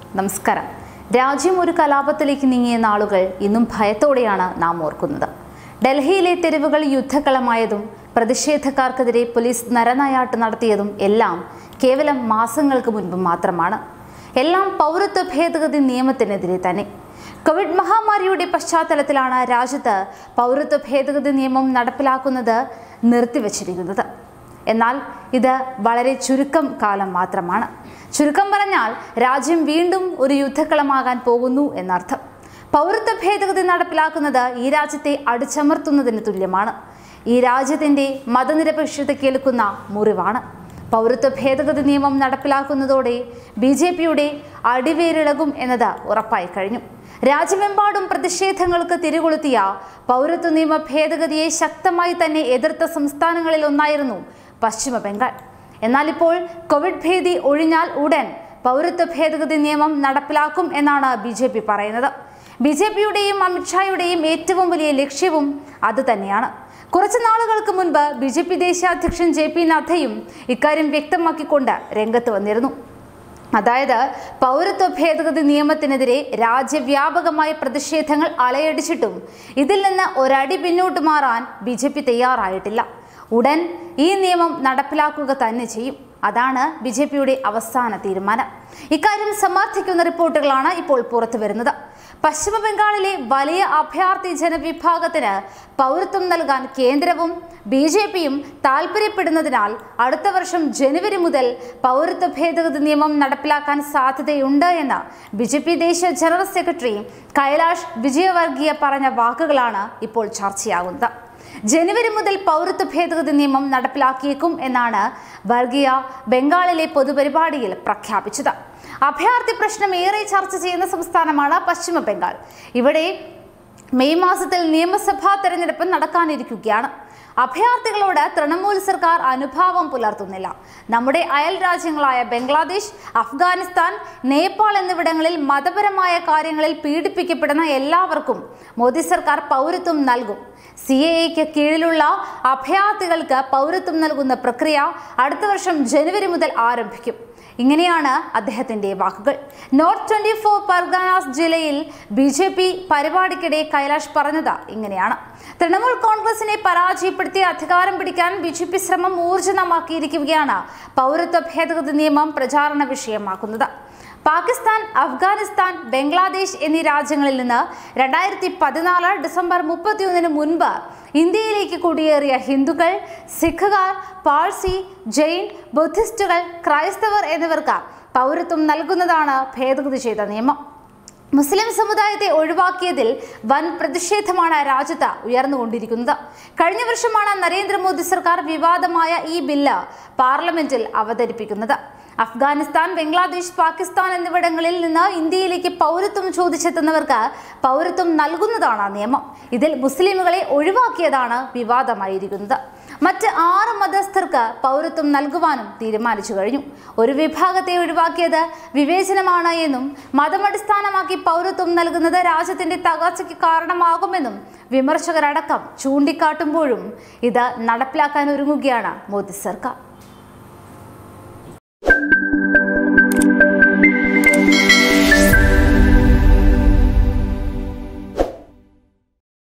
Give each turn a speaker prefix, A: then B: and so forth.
A: നമസ്കാരം രാജ്യം ഒരു കലാപത്തിലേക്ക് നീങ്ങിയ നാളുകൾ ഇന്നും ഭയത്തോടെയാണ് നാം ഓർക്കുന്നത് ഡൽഹിയിലെ തെരുവുകൾ യുദ്ധക്കളമായതും പ്രതിഷേധക്കാർക്കെതിരെ പോലീസ് നരനായാട്ട് നടത്തിയതും എല്ലാം കേവലം മാസങ്ങൾക്ക് മുൻപ് മാത്രമാണ് എല്ലാം പൗരത്വ ഭേദഗതി നിയമത്തിനെതിരെ തന്നെ കോവിഡ് മഹാമാരിയുടെ പശ്ചാത്തലത്തിലാണ് രാജ്യത്ത് പൗരത്വ ഭേദഗതി നിയമം നടപ്പിലാക്കുന്നത് നിർത്തിവച്ചിരിക്കുന്നത് എന്നാൽ ഇത് വളരെ ചുരുക്കം കാലം മാത്രമാണ് ചുരുക്കം പറഞ്ഞാൽ രാജ്യം വീണ്ടും ഒരു യുദ്ധക്കളമാകാൻ പോകുന്നു എന്നർത്ഥം പൗരത്വ ഭേദഗതി നടപ്പിലാക്കുന്നത് ഈ രാജ്യത്തെ അടിച്ചമർത്തുന്നതിന് തുല്യമാണ് ഈ രാജ്യത്തിൻ്റെ മതനിരപേക്ഷത കേൾക്കുന്ന മുറിവാണ് പൗരത്വ ഭേദഗതി നിയമം നടപ്പിലാക്കുന്നതോടെ ബി ജെ പിയുടെ അടിവേരിളകും എന്നത് ഉറപ്പായി കഴിഞ്ഞു രാജ്യമെമ്പാടും പ്രതിഷേധങ്ങൾക്ക് തിരികൊളുത്തിയ പൗരത്വ നിയമ ഭേദഗതിയെ ശക്തമായി തന്നെ എതിർത്ത സംസ്ഥാനങ്ങളിൽ ഒന്നായിരുന്നു പശ്ചിമ ബംഗാൾ എന്നാൽ ഇപ്പോൾ കോവിഡ് ഭീതി ഒഴിഞ്ഞാൽ ഉടൻ പൗരത്വ ഭേദഗതി നിയമം നടപ്പിലാക്കും എന്നാണ് ബി ജെ പി പറയുന്നത് ബി ജെ പിയുടെയും അമിത്ഷായുടെയും ഏറ്റവും വലിയ ലക്ഷ്യവും അത് തന്നെയാണ് കുറച്ചു നാളുകൾക്ക് മുൻപ് ബി ജെ പി ദേശീയ അധ്യക്ഷൻ ജെ പി നദ്ദയും ഇക്കാര്യം വ്യക്തമാക്കിക്കൊണ്ട് രംഗത്ത് വന്നിരുന്നു അതായത് പൗരത്വ ഭേദഗതി നിയമത്തിനെതിരെ രാജ്യവ്യാപകമായ പ്രതിഷേധങ്ങൾ അലയടിച്ചിട്ടും ഇതിൽ നിന്ന് ഒരടി പിന്നോട്ട് മാറാൻ ബി ജെ പി തയ്യാറായിട്ടില്ല ഉടൻ ഈ നിയമം നടപ്പിലാക്കുക തന്നെ ചെയ്യും അതാണ് ബി ജെ പിയുടെ അവസാന തീരുമാനം ഇക്കാര്യം സമർത്ഥിക്കുന്ന റിപ്പോർട്ടുകളാണ് ഇപ്പോൾ പുറത്തു വരുന്നത് പശ്ചിമ ബംഗാളിലെ വലിയ അഭയാർത്ഥി ജനവിഭാഗത്തിന് പൗരത്വം നൽകാൻ കേന്ദ്രവും ബി ജെ പിയും താൽപ്പര്യപ്പെടുന്നതിനാൽ അടുത്ത വർഷം ജനുവരി മുതൽ പൗരത്വ ഭേദഗതി നിയമം നടപ്പിലാക്കാൻ സാധ്യതയുണ്ട് എന്ന് ബി ജെ പി ദേശീയ ജനറൽ സെക്രട്ടറി കൈലാഷ് വിജയവർഗീയ പറഞ്ഞ വാക്കുകളാണ് ഇപ്പോൾ ചർച്ചയാകുന്നത് ജനുവരി മുതൽ പൗരത്വ ഭേദഗതി നിയമം നടപ്പിലാക്കിയേക്കും എന്നാണ് വർഗീയ ബംഗാളിലെ പൊതുപരിപാടിയിൽ പ്രഖ്യാപിച്ചത് അഭയാർത്ഥി പ്രശ്നം ഏറെ ചർച്ച ചെയ്യുന്ന സംസ്ഥാനമാണ് പശ്ചിമ ബംഗാൾ ഇവിടെ മെയ് മാസത്തിൽ നിയമസഭാ തെരഞ്ഞെടുപ്പ് നടക്കാനിരിക്കുകയാണ് അഭയാർത്ഥികളോട് തൃണമൂൽ സർക്കാർ അനുഭാവം പുലർത്തുന്നില്ല നമ്മുടെ അയൽ രാജ്യങ്ങളായ ബംഗ്ലാദേശ് അഫ്ഗാനിസ്ഥാൻ നേപ്പാൾ എന്നിവിടങ്ങളിൽ മതപരമായ കാര്യങ്ങളിൽ പീഡിപ്പിക്കപ്പെടുന്ന എല്ലാവർക്കും മോദി സർക്കാർ പൗരത്വം നൽകും സി എ എക്ക് കീഴിലുള്ള അഭയാർത്ഥികൾക്ക് പൗരത്വം നൽകുന്ന പ്രക്രിയ അടുത്ത വർഷം ജനുവരി മുതൽ ആരംഭിക്കും ഇങ്ങനെയാണ് അദ്ദേഹത്തിന്റെ വാക്കുകൾ നോർത്ത് ട്വന്റി ഫോർ പർഗാനാസ് ജില്ലയിൽ ബി ജെ പി പരിപാടിക്കിടെ കൈലാഷ് പറഞ്ഞത് ഇങ്ങനെയാണ് തൃണമൂൽ കോൺഗ്രസിനെ പരാജയപ്പെടുത്തി അധികാരം പിടിക്കാൻ ബി ജെ പി ശ്രമം ഊർജിതമാക്കിയിരിക്കുകയാണ് പൗരത്വ ഭേദഗതി നിയമം പ്രചാരണ വിഷയമാക്കുന്നത് പാകിസ്ഥാൻ അഫ്ഗാനിസ്ഥാൻ ബംഗ്ലാദേശ് എന്നീ രാജ്യങ്ങളിൽ നിന്ന് രണ്ടായിരത്തി പതിനാല് ഡിസംബർ മുപ്പത്തിയൊന്നിന് മുൻപ് ഇന്ത്യയിലേക്ക് കുടിയേറിയ ഹിന്ദുക്കൾ സിഖുകാർ പാഴ്സി ജെയിൻ ബുദ്ധിസ്റ്റുകൾ ക്രൈസ്തവർ എന്നിവർക്ക് പൗരത്വം നൽകുന്നതാണ് ഭേദഗതി ചെയ്ത നിയമം മുസ്ലിം സമുദായത്തെ ഒഴിവാക്കിയതിൽ വൻ പ്രതിഷേധമാണ് രാജ്യത്ത് ഉയർന്നുകൊണ്ടിരിക്കുന്നത് കഴിഞ്ഞ വർഷമാണ് നരേന്ദ്രമോദി സർക്കാർ വിവാദമായ ഈ ബില്ല് പാർലമെന്റിൽ അവതരിപ്പിക്കുന്നത് അഫ്ഗാനിസ്ഥാൻ ബംഗ്ലാദേശ് പാകിസ്ഥാൻ എന്നിവിടങ്ങളിൽ നിന്ന് ഇന്ത്യയിലേക്ക് പൗരത്വം ചോദിച്ചെത്തുന്നവർക്ക് പൗരത്വം നൽകുന്നതാണ് നിയമം ഇതിൽ മുസ്ലിമുകളെ ഒഴിവാക്കിയതാണ് വിവാദമായിരിക്കുന്നത് മറ്റ് ആറ് മതസ്ഥർക്ക് പൗരത്വം നൽകുവാനും തീരുമാനിച്ചു കഴിഞ്ഞു ഒരു വിഭാഗത്തെ ഒഴിവാക്കിയത് വിവേചനമാണ് എന്നും മതമടിസ്ഥാനമാക്കി പൗരത്വം നൽകുന്നത് രാജ്യത്തിന്റെ തകർച്ചയ്ക്ക് കാരണമാകുമെന്നും വിമർശകരടക്കം ചൂണ്ടിക്കാട്ടുമ്പോഴും ഇത് നടപ്പിലാക്കാൻ ഒരുങ്ങുകയാണ് മോദി സർക്കാർ